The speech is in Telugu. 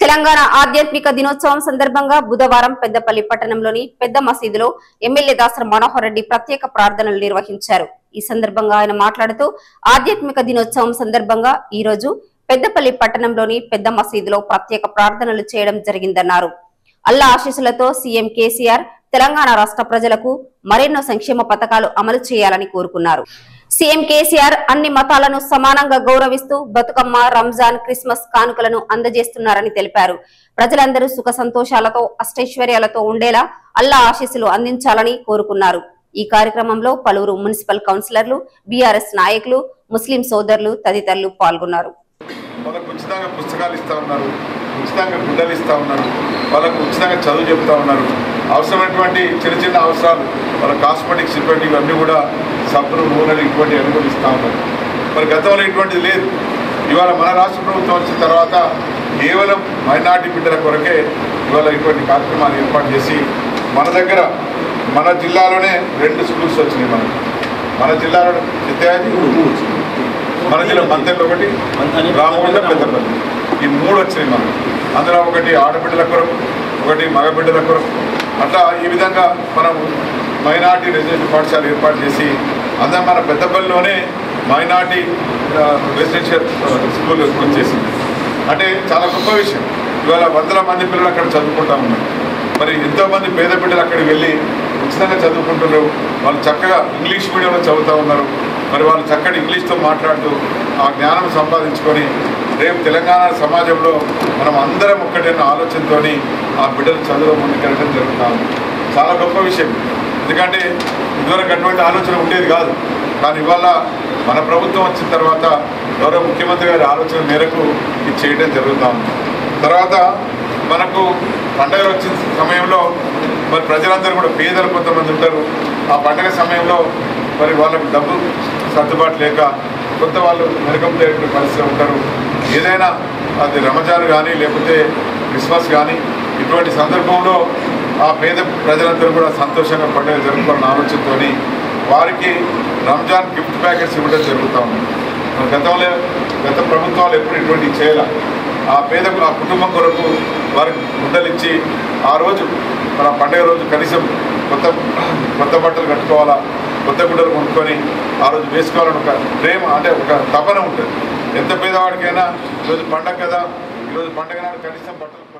తెలంగాణ ఆధ్యాత్మిక దినోత్సవం సందర్భంగా బుధవారం పెద్దపల్లి పట్టణంలోని పెద్ద మసీదులో ఎమ్మెల్యే దాసర మనోహర్ రెడ్డి ప్రత్యేక ప్రార్థనలు నిర్వహించారు ఈ సందర్భంగా ఆయన మాట్లాడుతూ ఆధ్యాత్మిక దినోత్సవం సందర్భంగా ఈ రోజు పెద్దపల్లి పట్టణంలోని పెద్ద మసీదులో ప్రత్యేక ప్రార్థనలు చేయడం జరిగిందన్నారు అల్లా ఆశీస్సులతో సీఎం కేసీఆర్ తెలంగాణ రాష్ట్ర ప్రజలకు మరెన్నో సంక్షేమ పథకాలు అమలు చేయాలని కోరుకున్నారు సీఎం కేసీఆర్ అన్ని మతాలను సమానంగా గౌరవిస్తూ బతుకమ్మ రంజాన్ క్రిస్మస్ కానుకలను అందజేస్తున్నారని తెలిపారు ప్రజలందరూ సుఖ సంతోషాలతో అష్టైశ్వర్యాలతో ఉండేలా అల్లా ఆశీస్సులు అందించాలని కోరుకున్నారు ఈ కార్యక్రమంలో పలువురు మున్సిపల్ కౌన్సిలర్లు బీఆర్ఎస్ నాయకులు ముస్లిం సోదరులు తదితరులు పాల్గొన్నారు వాళ్ళకు ఉచితంగా పుస్తకాలు ఇస్తూ ఉన్నారు ఉచితంగా గుడ్డలు ఇస్తూ ఉన్నారు వాళ్ళకు ఉచితంగా చదువు చెప్తా ఉన్నారు అవసరమైనటువంటి చిన్న చిన్న అవసరాలు వాళ్ళ కాస్మెటిక్స్ ఇటువంటి ఇవన్నీ కూడా సబ్బులు నూనెలు ఇటువంటి అన్ని కూడా ఇస్తూ ఉన్నారు మరి గతంలో ఇటువంటిది లేదు ఇవాళ మన రాష్ట్ర ప్రభుత్వం వచ్చిన తర్వాత కేవలం మైనార్టీ బిడ్డల కొరకే ఇవాళ ఇటువంటి కార్యక్రమాలు ఏర్పాటు చేసి మన దగ్గర మన జిల్లాలోనే రెండు స్కూల్స్ వచ్చినాయి మనకు మన జిల్లాలో చిత్తయాది మన జిల్లా మంతెల్లో ఒకటి రామగుండ పెద్దపల్లి ఈ మూడు వచ్చినాయి మనకు అందులో ఒకటి ఆడబిడ్డల కొరకు ఒకటి మగబిడ్డల కొరకు అట్లా ఈ విధంగా మనం మైనార్టీ రెసిడెన్షియల్ పాఠశాల ఏర్పాటు చేసి అందరం మన పెద్దపల్లిలోనే మైనార్టీ ఆ, రెసిడెన్షియల్ ఆ, స్కూల్ వచ్చేసింది అంటే చాలా గొప్ప విషయం ఇవాళ వందల మంది పిల్లలు అక్కడ చదువుకుంటా ఉన్నారు మరి ఎంతోమంది పేద బిడ్డలు అక్కడికి వెళ్ళి ఉచితంగా చదువుకుంటున్నారు వాళ్ళు చక్కగా ఇంగ్లీష్ మీడియంలో చదువుతూ ఉన్నారు మరి వాళ్ళు చక్కటి ఇంగ్లీష్తో మాట్లాడుతూ ఆ జ్ఞానం సంపాదించుకొని రేపు తెలంగాణ సమాజంలో మనం అందరం ఒక్కటైన ఆలోచనతో ఆ బిడ్డలు చదువు ముందుకెళ్ళడం జరుగుతా ఉంది చాలా గొప్ప విషయం ఎందుకంటే ఇదివరకు అటువంటి ఆలోచన ఉండేది కాదు కానీ ఇవాళ మన ప్రభుత్వం వచ్చిన తర్వాత గౌరవ ముఖ్యమంత్రి గారి ఆలోచన మేరకు ఇది చేయడం జరుగుతూ ఉంది తర్వాత మనకు పండగలు వచ్చిన సమయంలో మరి ప్రజలందరూ కూడా పేదలు కొంతమంది ఉంటారు ఆ పండగ సమయంలో మరి వాళ్ళకు డబ్బు సర్దుబాటు లేక కొంత వాళ్ళు మెరగంపేటువంటి పరిస్థితి ఉంటారు ఏదైనా అది రంజాన్ కానీ లేకపోతే క్రిస్మస్ కానీ ఇటువంటి సందర్భంలో ఆ పేద ప్రజలందరూ కూడా సంతోషంగా పండుగ జరుపుకోవాలని ఆలోచనతోని వారికి రంజాన్ గిఫ్ట్ ప్యాకెట్స్ ఇవ్వడం జరుగుతూ ఉంది మన గతంలో గత ప్రభుత్వాలు ఎప్పుడు ఇటువంటి చేయాల ఆ పేద ఆ కుటుంబం కొరకు వారికి గుడ్డలు ఇచ్చి ఆ రోజు మన పండుగ రోజు కనీసం కొత్త కొత్త బట్టలు కట్టుకోవాలా కొత్త గుడ్డలు కొనుక్కొని ఆ రోజు వేసుకోవాలని ఒక ప్రేమ అంటే ఒక తపన ఉంటుంది ఎంత పేదవాడికైనా ఈరోజు పండగ కదా ఈరోజు పండగ నాడు కనీసం బట్టలు